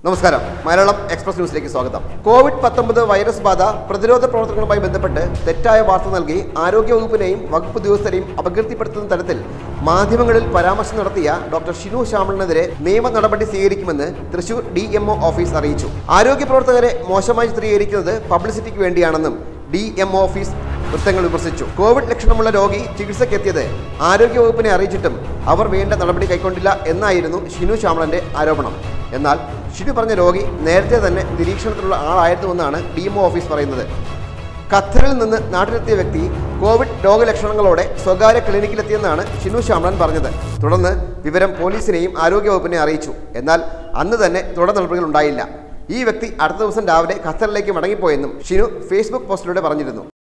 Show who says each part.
Speaker 1: നമസ്കാരം മലയാളം എക്സ്പ്രസ് ന്യൂസിലേക്ക് സ്വാഗതം കോവിഡ് പത്തൊമ്പത് വൈറസ് ബാധ പ്രതിരോധ പ്രവർത്തനങ്ങളുമായി ബന്ധപ്പെട്ട് തെറ്റായ വാർത്ത നൽകി ആരോഗ്യവകുപ്പിനെയും വകുപ്പ് ഉദ്യോഗസ്ഥരെയും അപകീർത്തിപ്പെടുത്തുന്ന തരത്തിൽ മാധ്യമങ്ങളിൽ പരാമർശം നടത്തിയ ഡോക്ടർ ഷിനു ശ്യാമളിനെതിരെ നിയമ നടപടി സ്വീകരിക്കുമെന്ന് തൃശൂർ ഡി ഓഫീസ് അറിയിച്ചു ആരോഗ്യ പ്രവർത്തകരെ മോശമായി ചിത്രീകരിക്കുന്നത് പബ്ലിസിറ്റിക്ക് വേണ്ടിയാണെന്നും ഡി എം ഓഫീസ് വൃത്തങ്ങൾ വിമർശിച്ചു കോവിഡ് ലക്ഷണമുള്ള രോഗി ചികിത്സയ്ക്കെത്തിയത് ആരോഗ്യവകുപ്പിനെ അറിയിച്ചിട്ടും അവർ വേണ്ട നടപടി കൈക്കൊണ്ടില്ല എന്നായിരുന്നു ഷിനു ശ്യാമളന്റെ ആരോപണം എന്നാൽ ഷിനു പറഞ്ഞ രോഗി നേരത്തെ തന്നെ നിരീക്ഷണത്തിലുള്ള ആളായിരുന്നുവെന്നാണ് ഡി എം ഓഫീസ് പറയുന്നത് ഖത്തറിൽ നിന്ന് നാട്ടിലെത്തിയ വ്യക്തി കോവിഡ് രോഗലക്ഷണങ്ങളോടെ സ്വകാര്യ ക്ലിനിക്കിലെത്തിയെന്നാണ് ഷിനു ശ്യാമളൻ പറഞ്ഞത് തുടർന്ന് വിവരം പോലീസിനെയും ആരോഗ്യവകുപ്പിനെ അറിയിച്ചു എന്നാൽ അന്ന് തന്നെ തുടർ നടപടികൾ ഉണ്ടായില്ല ഈ വ്യക്തി അടുത്ത ദിവസം രാവിലെ ഖത്തറിലേക്ക് മടങ്ങിപ്പോയെന്നും ഷിനു ഫേസ്ബുക്ക് പോസ്റ്റിലൂടെ പറഞ്ഞിരുന്നു